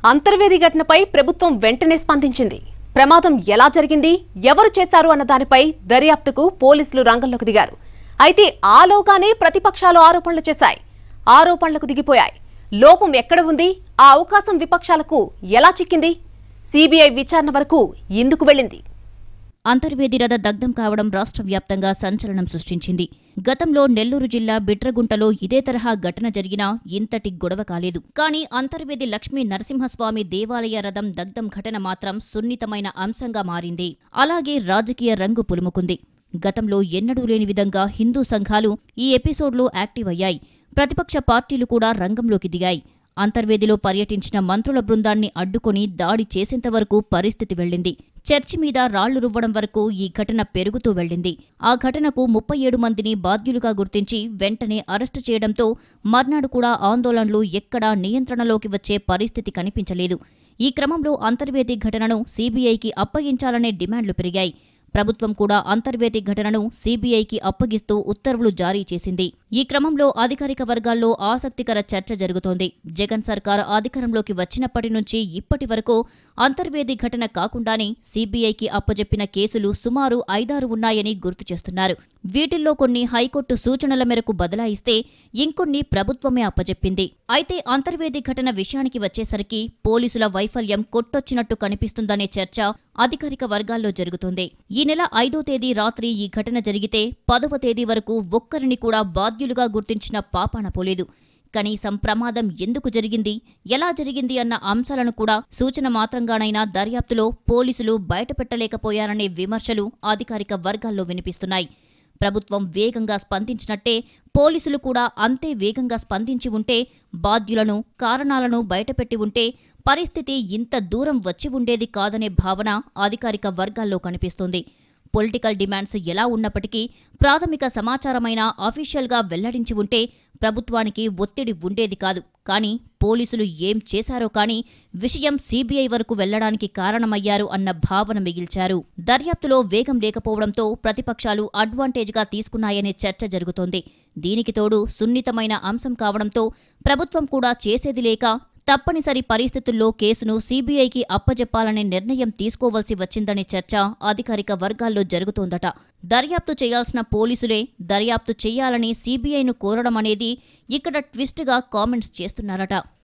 అంతర్వేది ఘటనపై ప్రభుత్వం వెంటనే స్పందించింది ప్రమాదం ఎలా జరిగింది ఎవరు చేశారు అన్న దానిపై దర్యాప్తుకు పోలీసులు రంగంలోకి దిగారు అయితే ఆలోగానే ప్రతిపక్షాలు ఆరోపణలు చేశాయి ఆరోపణలకు దిగిపోయాయి లోపం ఎక్కడ ఉంది ఆ అవకాశం విపక్షాలకు ఎలా చిక్కింది సిబిఐ విచారణ వరకు ఎందుకు వెళ్ళింది అంతర్వేది రథ దగ్ధం కావడం రాష్ట్ర వ్యాప్తంగా సంచలనం సృష్టించింది గతంలో నెల్లూరు జిల్లా బిట్రగుంటలో ఇదే తరహా ఘటన జరిగినా ఇంతటి గొడవ కాలేదు కానీ అంతర్వేది లక్ష్మీ నరసింహస్వామి దేవాలయ రథం దగ్ధం ఘటన మాత్రం సున్నితమైన అంశంగా మారింది అలాగే రాజకీయ రంగు పులుముకుంది గతంలో ఎన్నడూ లేని విధంగా హిందూ సంఘాలు ఈ ఎపిసోడ్లో యాక్టివ్ అయ్యాయి ప్రతిపక్ష పార్టీలు కూడా రంగంలోకి దిగాయి అంతర్వేదిలో పర్యటించిన మంత్రుల బృందాన్ని అడ్డుకొని దాడి చేసేంతవరకు పరిస్థితి వెళ్ళింది చర్చి మీద రాళ్లు రువ్వడం వరకు ఈ ఘటన పెరుగుతూ వెళ్ళింది ఆ ఘటనకు ముప్పై ఏడు మందిని బాధ్యులుగా గుర్తించి వెంటనే అరెస్టు చేయడంతో మర్నాడు కూడా ఆందోళనలు ఎక్కడా నియంత్రణలోకి వచ్చే పరిస్థితి కనిపించలేదు ఈ క్రమంలో అంతర్వేది ఘటనను సీబీఐకి అప్పగించాలనే డిమాండ్లు పెరిగాయి ప్రభుత్వం కూడా అంతర్వేది ఘటనను సీబీఐకి అప్పగిస్తూ ఉత్తర్వులు జారీ చేసింది ఈ క్రమంలో అధికారిక వర్గాల్లో ఆసక్తికర చర్చ జరుగుతోంది జగన్ సర్కార్ అధికారంలోకి వచ్చినప్పటి నుంచి ఇప్పటి వరకు అంతర్వేది ఘటన కాకుండానే సీబీఐకి అప్పజెప్పిన కేసులు సుమారు ఐదారు ఉన్నాయని గుర్తు చేస్తున్నారు వీటిల్లో కొన్ని హైకోర్టు సూచనల మేరకు బదలాయిస్తే ఇంకొన్ని ప్రభుత్వమే అప్పజెప్పింది అయితే అంతర్వేది ఘటన విషయానికి వచ్చేసరికి పోలీసుల వైఫల్యం కొట్టొచ్చినట్టు కనిపిస్తుందనే చర్చ అధికారిక వర్గాల్లో జరుగుతోంది ఈ నెల ఐదో తేదీ రాత్రి ఈ ఘటన జరిగితే పదవ తేదీ వరకు ఒక్కరిని కూడా బాధ్యులుగా గుర్తించిన పాపాన పోలేదు కనీసం ప్రమాదం ఎందుకు జరిగింది ఎలా జరిగింది అన్న అంశాలను కూడా సూచన మాత్రంగానైనా దర్యాప్తులో పోలీసులు బయటపెట్టలేకపోయారనే విమర్శలు అధికారిక వర్గాల్లో వినిపిస్తున్నాయి ప్రభుత్వం వేగంగా స్పందించినట్టే పోలీసులు కూడా అంతే వేగంగా స్పందించి ఉంటే బాధ్యులను కారణాలను బయటపెట్టి ఉంటే పరిస్థితి ఇంత దూరం వచ్చి ఉండేది కాదనే భావన అధికారిక వర్గాల్లో కనిపిస్తోంది పొలిటికల్ డిమాండ్స్ ఎలా ఉన్నప్పటికీ ప్రాథమిక సమాచారమైన అఫీషియల్గా వెల్లడించి ఉంటే ప్రభుత్వానికి ఒత్తిడి ఉండేది కాదు కానీ పోలీసులు ఏం చేశారో కానీ విషయం సీబీఐ వరకు వెళ్లడానికి కారణమయ్యారు అన్న భావన మిగిల్చారు దర్యాప్తులో వేగం లేకపోవడంతో ప్రతిపక్షాలు అడ్వాంటేజ్గా తీసుకున్నాయనే చర్చ జరుగుతోంది దీనికి తోడు సున్నితమైన అంశం కావడంతో ప్రభుత్వం కూడా చేసేది లేక తప్పనిసరి పరిస్థితుల్లో కేసును సీబీఐకి అప్పజెప్పాలనే నిర్ణయం తీసుకోవాల్సి వచ్చిందనే చర్చ అధికారిక వర్గాల్లో జరుగుతోందట దర్యాప్తు చేయాల్సిన పోలీసులే దర్యాప్తు చేయాలని సీబీఐను కోరడం అనేది ఇక్కడ ట్విస్ట్గా కామెంట్స్ చేస్తున్నారట